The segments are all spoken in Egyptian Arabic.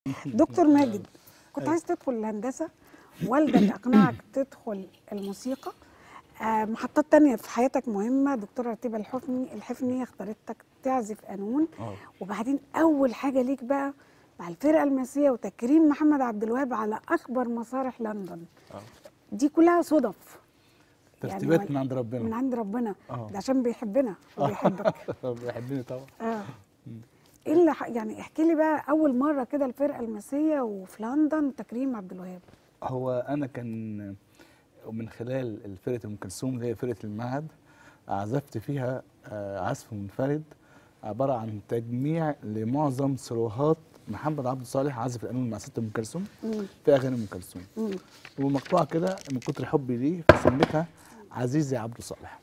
دكتور ماجد كنت عايز تدخل الهندسه والدك اقنعك تدخل الموسيقى آه، محطات تانية في حياتك مهمة دكتورة رتيبة الحفني الحفني اختارتك تعزف قانون اه وبعدين أول حاجة ليك بقى مع الفرقة الماسية وتكريم محمد عبد الوهاب على أكبر مسارح لندن اه دي كلها صدف يعني ترتيبات هو- من عند ربنا من عند ربنا اه. ده عشان بيحبنا وبيحبك بيحبني طبعا اه ايه اللي ح- يعني احكي لي بقى اول مره كده الفرقه الماسيه وفي لندن تكريم عبد الوهاب هو انا كان من خلال فرقه ام كلثوم اللي هي فرقه المعهد عزفت فيها آه، عزف منفرد عباره عن تجميع لمعظم ثروات محمد عبد الصالح عازف القانون مع ست ام كلثوم مم. في اغاني ام كلثوم مم. ومقطوعه كده من كتر حبي ليه فسميتها عزيزي عبد صالح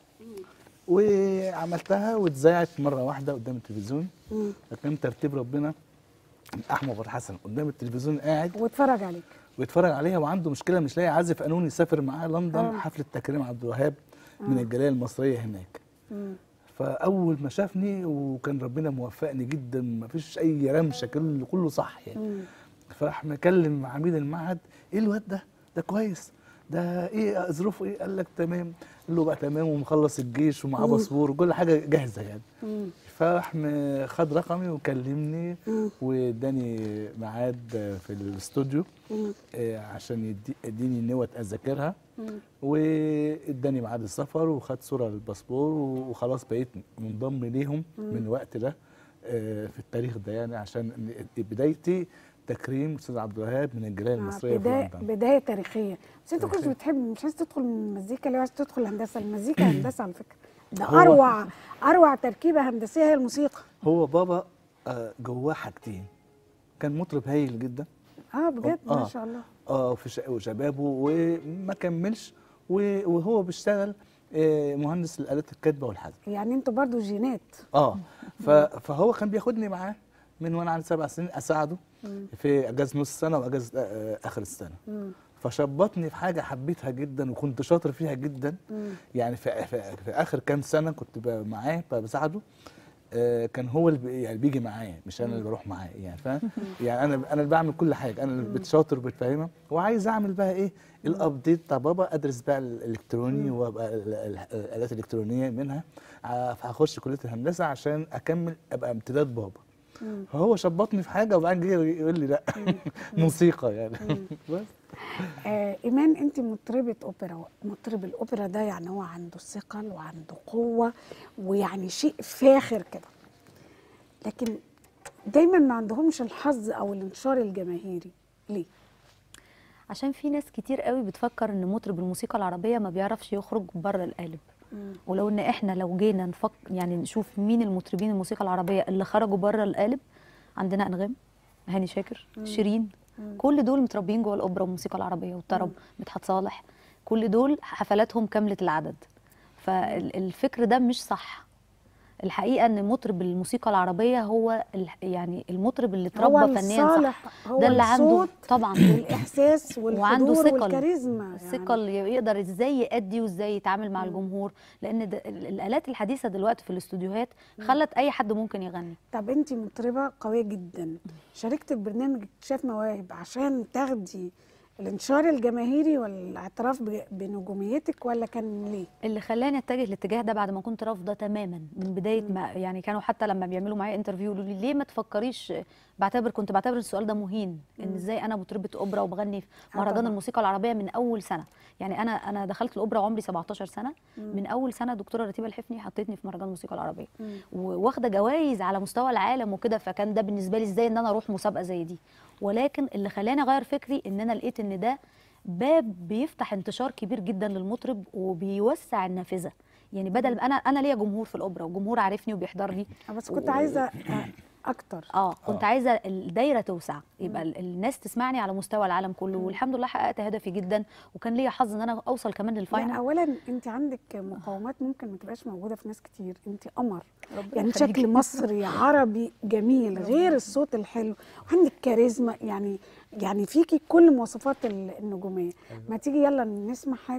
وعملتها واتذاعت مره واحده قدام التلفزيون مم. فكان ترتيب ربنا احمد فتحي حسن قدام التلفزيون قاعد واتفرج عليك ويتفرج عليها وعنده مشكله مش لاقي عازف قانون يسافر معاه لندن آه. حفله تكريم عبد الوهاب من الجاليه المصريه هناك مم. فاول ما شافني وكان ربنا موفقني جدا ما فيش اي رمشه كله كله صح يعني مم. فراح مكلم عميد المعهد ايه الواد ده ده كويس ده ايه ظروفه ايه قال لك تمام قال له بقى تمام ومخلص الجيش ومعاه مم. باسبور وكل حاجه جاهزه يعني مم. فراح م- خد رقمي وكلمني مم. واداني ميعاد في الاستوديو مم. آه، عشان يدي- يديني نوت اذاكرها مم. واداني ميعاد السفر وخد صوره للباسبور وخلاص بقيت منضم ليهم من الوقت ده آه، في التاريخ ده يعني عشان بدايتي تكريم استاذ عبد الوهاب من الجاليه آه، المصريه في بداية لندن بداية تاريخية بس انت كنت تاريخية. بتحب مش عايز تدخل من المزيكا ليه عايز تدخل هندسة المزيكا هندسة على فكرة ده هو- أروع أروع تركيبة هندسية هي الموسيقى هو بابا آه، جواه حاجتين كان مطرب هايل جدا اه بجد ما آه. شاء الله اه في ش- وشبابه وما كملش و- وهو بيشتغل آه، مهندس الالات الكاتبه والحذف يعني انتوا برضو جينات اه ف- فهو كان بياخدني معاه من وانا عندي سبع سنين اساعده في اجازه نص سنه واجازه آه، اخر السنه مم. فشبطني في حاجه حبيتها جدا وكنت شاطر فيها جدا مم. يعني في, في, في اخر كام سنه كنت ب- معاه ب- بساعده آه، كان هو اللي بي- يعني بيجي معايا مش انا اللي بروح معاه يعني فاهم يعني انا انا اللي بعمل كل حاجه انا اللي بتشاطر وبتفهمها وعايز اعمل بقى ايه الابديت بتاع بابا ادرس بقى الالكتروني وابقى ال- ال- الالات الالكترونيه منها ع- فهخش كليه الهندسه عشان اكمل ابقى امتداد بابا مم. فهو شبطني في حاجه وبعدين جه يقول لي لا موسيقى يعني بس آه ايمان انت مطربه اوبرا مطرب الاوبرا ده يعني هو عنده ثقل وعنده قوه ويعني شيء فاخر كده لكن دايما ما عندهمش الحظ او الانتشار الجماهيري ليه عشان في ناس كتير قوي بتفكر ان مطرب الموسيقى العربيه ما بيعرفش يخرج بره القالب ولو ان احنا لو جينا نفك يعني نشوف مين المطربين الموسيقى العربيه اللي خرجوا بره القالب عندنا انغام هاني شاكر شيرين كل دول متربيين جوه الاوبرا والموسيقى العربيه والطرب مدحت صالح كل دول حفلاتهم كامله العدد فالفكر ده مش صح الحقيقه ان مطرب الموسيقى العربيه هو ال- يعني المطرب اللي هو اتربى فنيا صح الصالح هو ده اللي عنده الصوت طبعا والاحساس وعنده والحضور ثقل والكاريزما الثقل يقدر ازاي يأدي وازاي يتعامل مع الجمهور لان ده ال- الالات الحديثه دلوقتي في الاستوديوهات خلت اي حد ممكن يغني طب انت مطربه قويه جدا شاركت في برنامج اكتشاف مواهب عشان تاخدي الانتشار الجماهيري والاعتراف ب- بنجوميتك ولا كان ليه؟ اللي خلاني اتجه الاتجاه ده بعد ما كنت رافضه تماما من بدايه ما يعني كانوا حتى لما بيعملوا معايا انترفيو يقولوا لي ليه ما تفكريش بعتبر كنت بعتبر السؤال ده مهين ان ازاي انا مطربه اوبرا وبغني في آه مهرجان طبعاً. الموسيقى العربيه من اول سنه يعني انا انا دخلت الاوبرا وعمري 17 سنه من اول سنه دكتوره رتيبه الحفني حطتني في مهرجان الموسيقى العربيه وواخده جوائز على مستوى العالم وكده فكان ده بالنسبه لي ازاي ان انا اروح مسابقه زي دي ولكن اللي خلاني اغير فكري ان انا لقيت ان ده باب بيفتح انتشار كبير جدا للمطرب وبيوسع النافذه يعني بدل انا انا ليا جمهور في الاوبرا وجمهور عارفني وبيحضر لي آه، بس كنت و- عايزه آه، اكتر اه كنت آه. عايزه الدايره توسع يبقى ال- الناس تسمعني على مستوى العالم كله والحمد لله حققت هدفي جدا وكان ليا حظ ان انا اوصل كمان لا للفاينل اولا انت عندك مقومات ممكن ما تبقاش موجوده في ناس كتير انت قمر ربنا يعني يخليكي. شكل مصري عربي جميل غير الصوت الحلو وعندك كاريزما يعني يعني فيكي كل مواصفات ال- النجوميه ما تيجي يلا نسمع حاجه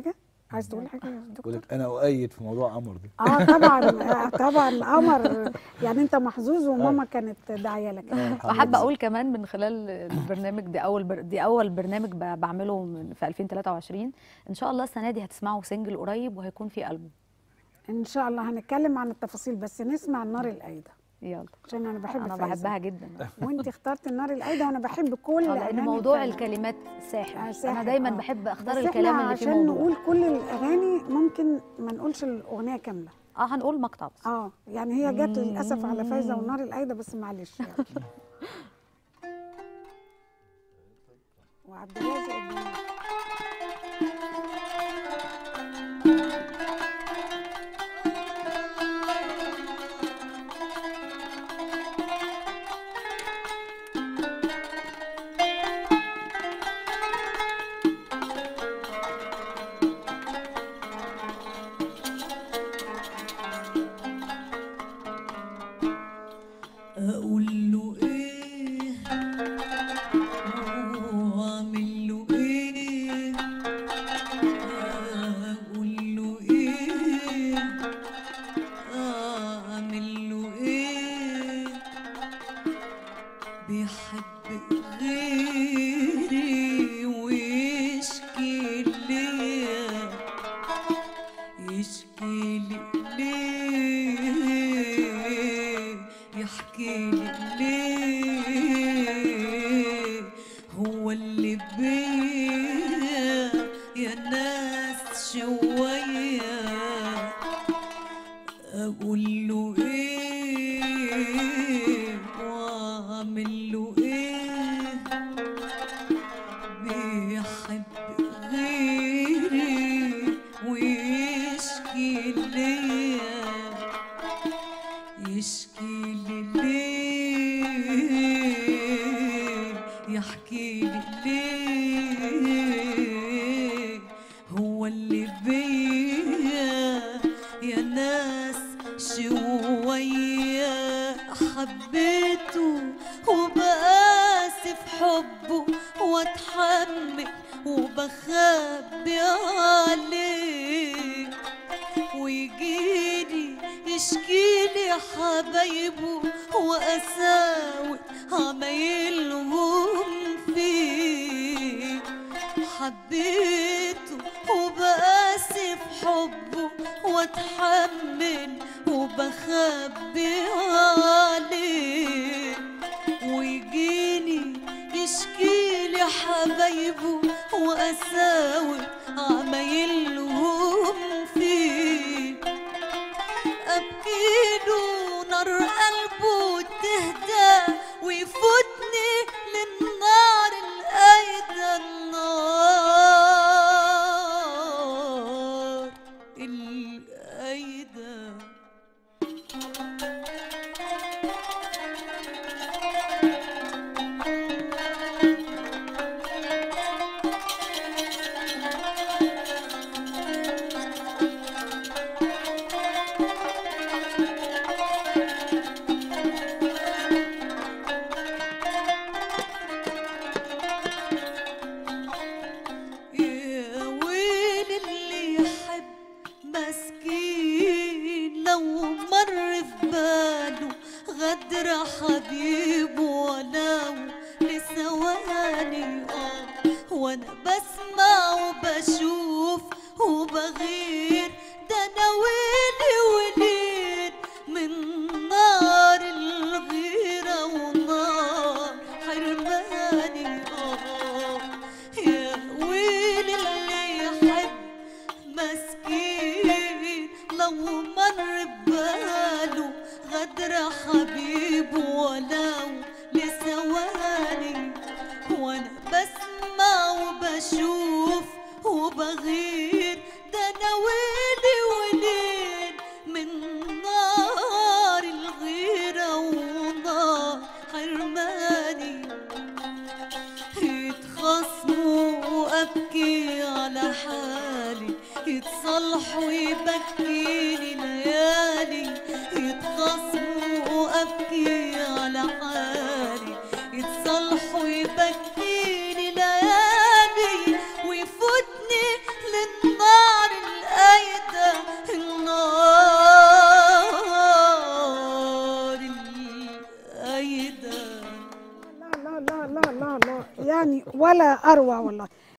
عايز تقول حاجه يا بقول دكتور لك انا اؤيد في موضوع قمر ده اه طبعا آه، طبعا قمر يعني انت محظوظ وماما كانت داعيه لك آه، الحمد وحابه لله. اقول كمان من خلال البرنامج دي اول بر... دي اول برنامج ب- بعمله من في 2023 ان شاء الله السنه دي هتسمعوا سنجل قريب وهيكون في البوم ان شاء الله هنتكلم عن التفاصيل بس نسمع النار القايده يلا عشان انا بحب انا فايزة. بحبها جدا وانت اخترت النار القايده وانا بحب كل آه، لان أغاني موضوع الكلام. الكلمات ساحر آه، انا ساحر، دايما آه. بحب اختار بس الكلام احنا اللي فيه عشان موضوع نقول كل الاغاني ممكن ما نقولش الاغنيه كامله اه هنقول مقطع بس اه يعني هي جت للاسف على فايزه والنار القايده بس معلش يعني. وعبد الرازق الجميل. اقول له ايه واعمل له ايه اقول له ايه اعمل له ايه بيحب غيري ويشكي ليا يشكي لي ليه يحكي لي ليه هو اللي بيا يا ناس شوية أقول له إيه وأعمل له إيه بيحب غيري ويشكي ليا يشكي لي ليه يحكي لي ليه هو اللي بيا يا ناس شوية حبيته وبقاسي في حبه واتحمل وبخبي عليه ويجيلي يشكيلي حبايبه وأساوي عمايلهم فيه حبيته وبقاسي في حبه واتحمل وبخبي عليه ويجيني يشكيلي حبايبه وأساوي عمايلهم فيه أبكيله نار قلبه تهدى ويفوتني للنار القايدة النار القايدة يا ويل اللي يحب مسكين لو مر في باله غدر حبيبه ولو لثواني اه وانا بسمع وبشوف وبغير ده انا ويلي وليد من نار الغيرة ونار حرماني اه يا ويل اللي يحب مسكين لو مر بباله غدر حبيبه ولو لثواني وانا بسمع وبشوف وبغير ده انا ويلي وليل من نار الغيرة ونار حرماني يتخاصموا وابكي على حالي يتصالحوا يبكيني ليالي يتخاصموا وابكي على حالي يتصالحوا يبكيني ليالي ويفوتني للنار يعني ولا اروع والله